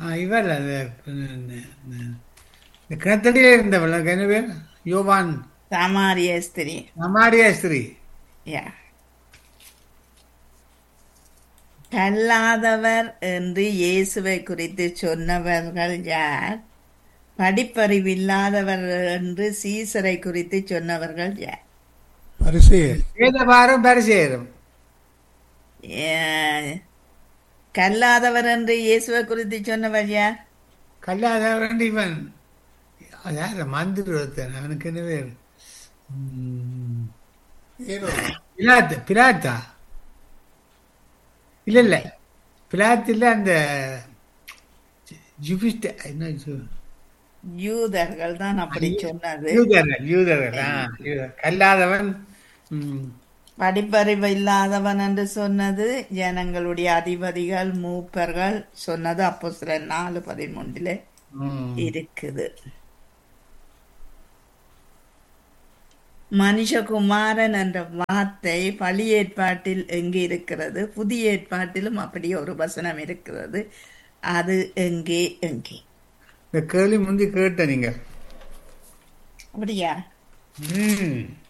ஆ, இவள் அது இந்த- இந்த- இந்த கிணத்தடியில இருந்தவள் அதுக்கு என்ன பேர் யோவான் சாமாரிய ஸ்திரீ நமாரியா ஸ்திரீ யா கல்லாதவர் என்று இயேசுவை குறித்து சொன்னவர்கள் யார் படிப்பறிவில்லாதவர் என்று சீசரை குறித்து சொன்னவர்கள் யார் பரிசெயர் வேதபாரம் பரிசேரும் ஏ- கல்லாதவர் என்று இயேசுவை குறித்து சொன்னவர் யார் கல்லாதவன் இவன் யார் மந்திரி ஒருத்தன் அவனுக்கு என்ன பேர் ம், ஏனோ பிலாத்து பிலாத்தா இல்ல இல்ல பிலாத்து இல்ல அந்த ஜுபிஸ்ட என்ன ஜு- யூதர்கள் தான் அப்படி சொன்னது யூதர்கள் யூதர்கள் ஆ, யூதர். கல்லாதவன் ம், படிப்பறிவு இல்லாதவன் என்று சொன்னது ஜனங்களுடைய அதிபதிகள் மூப்பர்கள் சொன்னது அப்போ சில நாலு பதிமூன்றுல ம். இருக்குது மனுஷகுமாரன் என்ற வார்த்தை பழைய ஏற்பாட்டில் எங்கே இருக்கிறது புதிய ஏற்பாட்டிலும் அப்படி ஒரு வசனம் இருக்கிறது அது எங்கே எங்கே இந்த கேள்வி முந்தி கேட்ட நீங்க அப்படியா ம்